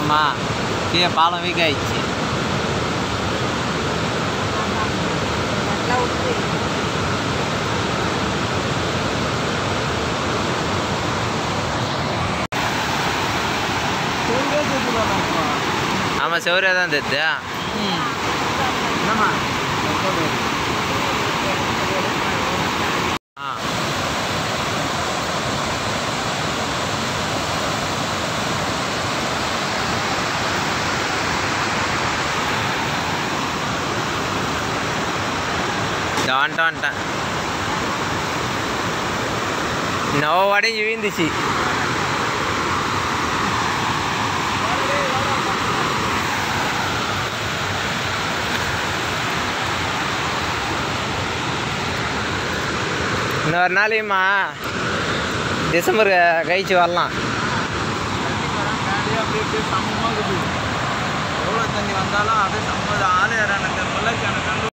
போட்டோமா கீழே பாலம் வீக் ஆயிடுச்சு நல்லா விட்டு ஆமாம் செவரே தான் தெரியுது என்னம்மா ஆ இதோ வந்துட்டேன் வந்துட்டேன் நோ உடஞ்சி வீழ்ந்துச்சு இன்னொரு நாளையுமா டிசம்பர் கழிச்சு வரலாம் அப்படியே அப்படியே சமமாக இருக்குது எவ்வளோ தண்ணி வந்தாலும் அப்படியே சம்ம ஆளு எனக்கு முல்லைக்கான கண்டு